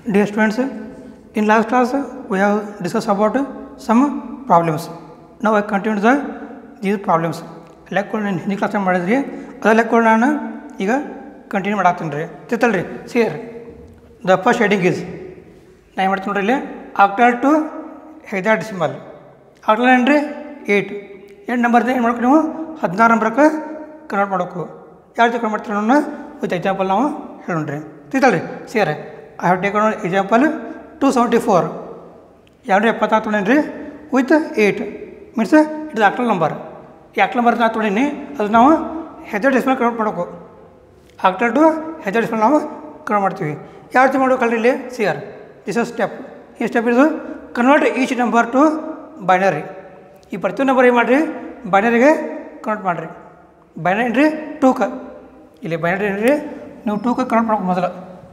Dear students, in last class we have discussed about some problems. Now I continue the these problems. ಲೆಕ್ಕಗಳು ನಾನು Hindi class ಮಾಡಿದ್ರಿ ಅದ ಲೆಕ್ಕಗಳು ನಾನು ಈಗ ಕಂಟಿನ್ಯೂ ಮಾಡಾಕ್ತೀನಿ ರೀ ತಿತ್ತಲ್ರಿ ಸೇರ್ ದ ಫಸ್ಟ್ ಹೆಡಿಂಗ್ ಈಸ್ ನಾ ಏನು ಮಾಡ್ತೀನಿ ನೋಡ್ರಿ ಇಲ್ಲಿ ಆಕ್ಟಲ್ ಟು ಹೈದಾಡ್ ಸಿಂಬಲ್ ಆಕ್ಟಲ್ ಏನ್ರಿ ಏಯ್ಟ್ ಎಂಟು ನಂಬರ್ದ ಏನು ಮಾಡ್ಬೇಕು ನೀವು ಹದಿನಾರು ನಂಬರ್ಗೆ ಕನ್ವರ್ಟ್ ಮಾಡಬೇಕು ಯಾವ ರೀತಿ ಕನ್ವರ್ಟ್ ಮಾಡ್ತೀವಿ ಅನ್ನೋಣ ವಿತ್ ಎಕ್ಸಾಂಪಲ್ ನಾವು ಹೇಳೋಣ್ರಿ ತಿತ್ತಲ್ರಿ ಸೇರ್ I have taken example two seventy four ಎರಡು ಎಪ್ಪತ್ತಾರು ತೊಗೊಂಡೇನಿ with eight means it octal number ಈ ಆಕ್ಟಲ್ ನಂಬರ್ ನಾ ತೊಗೊಂಡೀನಿ ಅದು ನಾವು ಹೆಜರ್ ಡಿಸ್ಮೇಲ್ ಕನ್ವರ್ಟ್ ಮಾಡಬೇಕು ಆಕ್ಟಲ್ ಟು ಹೆಜರ್ ಡಿಸ್ಮೇಲ್ ನಾವು ಕನ್ವರ್ಟ್ ಮಾಡ್ತೀವಿ ಯಾವ ರೀತಿ ಮಾಡ್ಬೇಕಲ್ರಿ ಇಲ್ಲಿ ಸಿ ಆರ್ ದಿಸ್ ಇಸ್ ಸ್ಟೆಪ್ ಈ ಸ್ಟೆಪ್ ಇದು convert each number to binary ಈ ಪ್ರತಿಯೊಂದು ನಂಬರ್ ಏನು ಮಾಡಿರಿ ಬೈನರಿಗೆ ಕನ್ವರ್ಟ್ ಮಾಡಿರಿ ಬೈನರಿ ಏನ್ರಿ ಟೂಕ ಇಲ್ಲಿ ಬೈನರಿ ಏನ್ರಿ ನೀವು ಟೂಕ ಕನ್ವರ್ಟ್ ಮಾಡ್ಬೇಕು ಮೊದಲು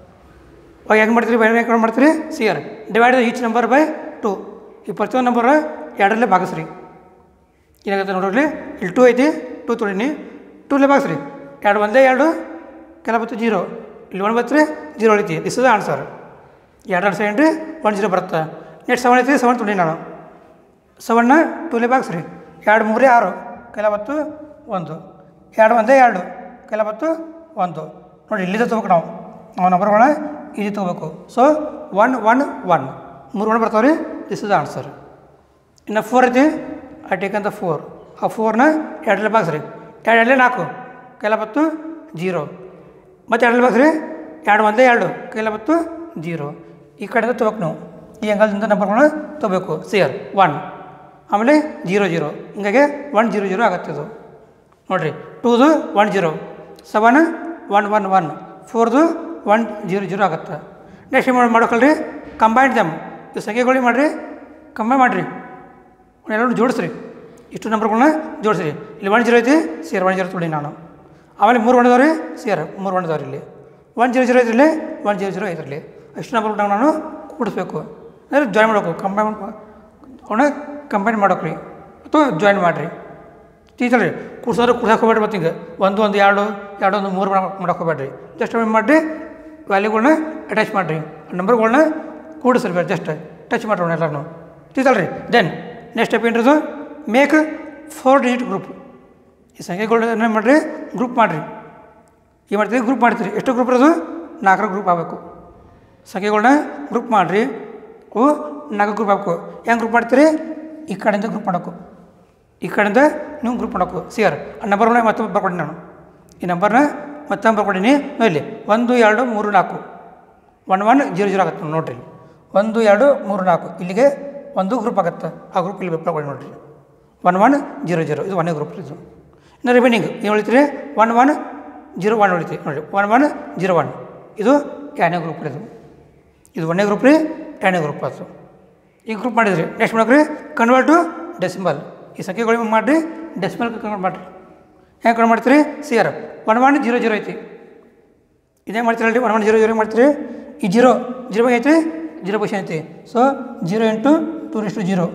ಅವಾಗ ಹೆಂಗೆ ಮಾಡ್ತೀರಿ ಬೈ ಹೆಂಗೆ ಮಾಡ್ತೀರಿ ಸಿ ಆರ್ divide each number by two ಈ ಪ್ರತಿಯೊಂದು ನಂಬರ್ ಎರಡರಲ್ಲೇ ಭಾಗಿಸ್ರಿ ಏನಾಗುತ್ತೆ ನೋಡ್ರಿ ಇಲ್ಲಿ ಟೂ ಐತಿ ಟೂ ತೊಳೀನಿ ಟೂಲೇ ಭಾಗಿಸ್ರಿ ಎರಡು ಒಂದೇ ಎರಡು ಕೆಲ ಬತ್ತು ಜೀರೋ ಇಲ್ಲಿ ಒನ್ ಬತ್ತು ಜೀರೋ ಉಳಿತಿ ದಿಸ್ ಇಸ್ ಆನ್ಸರ್ ಎರಡು ಆನ್ಸರ್ ಏನು ರೀ ಒನ್ ಜೀರೋ ಬರುತ್ತೆ ನೆಕ್ಸ್ಟ್ ಸೆವೆನ್ ಐತಿ ಸೆವೆನ್ ತೊಳಿ ನಾನು ಸೆವೆನ್ನ ಟೂಲೇ ಭಾಗಿಸ್ರಿ ಎರಡು ಮೂರೇ ಆರು ಕೆಲ ಬತ್ತು ಒಂದು ಎರಡು ಒಂದೇ ಎರಡು ಕೆಲ ಬತ್ತು ಒಂದು ನೋಡಿ ಇಲ್ಲಿಂದ ತೊಗೋಬೇಕು ನಾವು ನಾವು ನಂಬರ್ಗಳನ್ನ ಇಲ್ಲಿ ತೊಗೋಬೇಕು ಸೊ ಒನ್ ಒನ್ ಒನ್ ಮೂರು ಒನ್ ಬರ್ತಾವೆ ರೀ ದಿಸ್ ಇಸ್ ಆನ್ಸರ್ ಇನ್ನು ಫೋರ್ ಐತಿ ಐ ಟೇಕ್ ಅಂತ ಫೋರ್ ಆ ಫೋರ್ನ ಎರಡರಲ್ಲಿ ಭಾಗಿಸ್ರಿ ಎರಡು ಎರಡಲೇ ನಾಲ್ಕು ಕೈಲ ಬತ್ತು ಜೀರೋ ಮತ್ತು ಎರಡರಲ್ಲಿ ಭಾಗಿಸ್ರಿ ಎರಡು ಒಂದೇ ಎರಡು ಕೈಲ ಬತ್ತು ಜೀರೋ ಈ ಕಡೆಯಿಂದ ತೊಗೋಬೇಕು ನಾವು ಈ ಅಂಗಲ್ದಿಂದ ನಂಬರ್ಗಳನ್ನ ತೊಗೋಬೇಕು ಸಿಯರ್ ಒನ್ ಆಮೇಲೆ ಜೀರೋ ಜೀರೋ ಹಿಂಗಾಗಿ ಒನ್ ಜೀರೋ ಜೀರೋ ಆಗುತ್ತೆ ಇದು ನೋಡಿರಿ ಟೂದು one zero seven one one one ಫೋರ್ದು ಒನ್ ಜೀರೋ ಜೀರೋ ಆಗುತ್ತೆ ನೆಕ್ಸ್ಟ್ ಏನು ಮಾಡಿ ಮಾಡೋಕಲ್ರಿ ಕಂಬೈಂಡ್ ದಮ್ ಇದು ಸಂಖ್ಯೆಗಳಿಗೆ ಮಾಡಿರಿ ಕಂಬೈನ್ ಮಾಡಿರಿ ಎಲ್ಲರೂ ಜೋಡಿಸ್ರಿ ಇಷ್ಟು ನಂಬರ್ಗಳನ್ನ ಜೋಡಿಸ್ರಿ ಇಲ್ಲಿ ಒನ್ ಜೀರೋ ಐತಿ ಸೇರ್ ಒನ್ ಜೀರೋ ತೊಳಿ ನಾನು ಆಮೇಲೆ ಮೂರು ಒನ್ ಇದಾವ್ರಿ ಸೇರ್ ಮೂರು ಒನ್ ಇದಾವ್ರಿ ಇಲ್ಲಿ ಒನ್ ಜೀರೋ ಜೀರೋ ಐತ್ರಲ್ಲಿ ಒನ್ ಜೀರೋ ಜೀರೋ ಐತ್ರಲ್ಲಿ ಇಷ್ಟು ನಂಬರ್ಗಳನ್ನ ನಾನು ಕೂಡಿಸ್ಬೇಕು ಅಂದರೆ ಜಾಯ್ನ್ ಮಾಡಬೇಕು ಕಂಬೈನ್ ಅವನ್ನ ಕಂಬೈನ್ ಮಾಡೋಕೆ ರೀ ಅಥವಾ ಜಾಯ್ನ್ ಮಾಡಿರಿ ಟೀಚರ್ ಕೂಡ್ಸೋದ್ರೆ ಕೂಡ್ಸಕ್ಕೆ ಹೋಗ್ಬೇಡ್ರಿ ಮತ್ತೆ ಹಿಂಗೆ ಒಂದು ಒಂದು ಎರಡು ಎರಡು ಒಂದು ಮೂರು ಮಾಡಕ್ಕೆ ಹೋಗ್ಬೇಡ್ರಿ ಜಸ್ಟ್ ಏನು ಮಾಡಿರಿ ವ್ಯಾಲ್ಯೂಗಳನ್ನ ಅಟ್ಯಾಚ್ ಮಾಡಿರಿ ನಂಬರ್ಗಳನ್ನ ಕೂಡಿಸ್ರಿ ಬೇಡ ಜಸ್ಟ್ ಟಚ್ ಮಾಡ್ರಿ ಎಲ್ಲರೂ ಟೀಚರ್ ದೆನ್ ನೆಕ್ಸ್ಟ್ ಸ್ಟೆಪ್ ಏನ್ರದು ಮೇಕ್ ಫೋರ್ ಡಿಜಿಟ್ ಗ್ರೂಪ್ ಈ ಸಂಖ್ಯೆಗಳನ್ನ ಏನು ಮಾಡಿರಿ ಗ್ರೂಪ್ ಮಾಡಿರಿ ಏನು ಮಾಡ್ತೀರಿ ಗ್ರೂಪ್ ಮಾಡ್ತೀರಿ ಎಷ್ಟು ಗ್ರೂಪ್ ಇರೋದು ನಾಲ್ಕರ ಗ್ರೂಪ್ ಆಗಬೇಕು ಸಂಖ್ಯೆಗಳನ್ನ ಗ್ರೂಪ್ ಮಾಡಿರಿ ಅವು ನಾಲ್ಕು ಗ್ರೂಪ್ ಆಗಬೇಕು ಹೆಂಗೆ ಗ್ರೂಪ್ ಮಾಡ್ತೀರಿ ಈ ಕಡೆಯಿಂದ ಗ್ರೂಪ್ ಮಾಡೋಕು ಈ ಕಡೆಯಿಂದ ನೀವು ಗ್ರೂಪ್ ಮಾಡೋಕು ಸಿಯರ್ ಆ ನಂಬರ್ನ ಮತ್ತೆ ಬರ್ಕೊಡಿ ನಾನು ಈ ನಂಬರ್ನ ಮತ್ತೆ ಬರ್ಕೊಡೀನಿ ಇಲ್ಲಿ ಒಂದು ಎರಡು ಮೂರು ನಾಲ್ಕು ಒನ್ ಒನ್ ಜೀರೋ ಜೀರೋ ಆಗುತ್ತೆ ನೋಡಿರಿ ಒಂದು ಎರಡು ಮೂರು ನಾಲ್ಕು ಇಲ್ಲಿಗೆ ಒಂದು ಗ್ರೂಪ್ ಆಗುತ್ತೆ ಆ ಗ್ರೂಪ್ ಇಲ್ಲಿ ಬರ್ಕೊಡಿ ನೋಡಿರಿ ಒನ್ ಒನ್ ಜೀರೋ ಜೀರೋ ಇದು ಒಂದೇ ಗ್ರೂಪ್ ಇದು ಇನ್ನು ರಿಮೈನಿಂಗ್ ಏನು ಉಳಿತೀರಿ ಒನ್ ಒನ್ ಜೀರೋ ಒನ್ ಉಳಿತಿ ನೋಡಿ ಒನ್ ಒನ್ ಜೀರೋ ಒನ್ ಇದು ಎರಡನೇ ಗ್ರೂಪ್ ಇದು ಇದು ಒಂದನೇ ಗ್ರೂಪ್ ರೀ ಎರಡನೇ ಗ್ರೂಪ್ ಅದು ಈ ಗ್ರೂಪ್ ಮಾಡಿದ್ರಿ ನೆಕ್ಸ್ಟ್ ಮಾಡೋಕ್ರಿ ಕನ್ವರ್ಟ್ ಟು ಡೆಸಿಮಲ್ ಈ ಸಂಖ್ಯೆಗಳು ಮಾಡಿರಿ ಡೆಸಿಮಲ್ ಕನ್ವರ್ಟ್ ಮಾಡಿರಿ ಹೆಂಗೆ ಕನ್ವರ್ಟ್ ಮಾಡ್ತೀರಿ ಸಿ ಆರ್ ಒನ್ ಒನ್ ಜೀರೋ ಜೀರೋ ಐತಿ ಇದೇ ಮಾಡ್ತೀರಲ್ರಿ ಒನ್ ಒನ್ ಜೀರೋ ಜೀರೋ ಮಾಡ್ತೀರಿ ಈ ಜೀರೋ ಜೀರೋ ಬಗ್ಗೆ ಐತಿ ಜೀರೋ ಪೊಸಿಷನ್ ಐತಿ so zero into two rest zero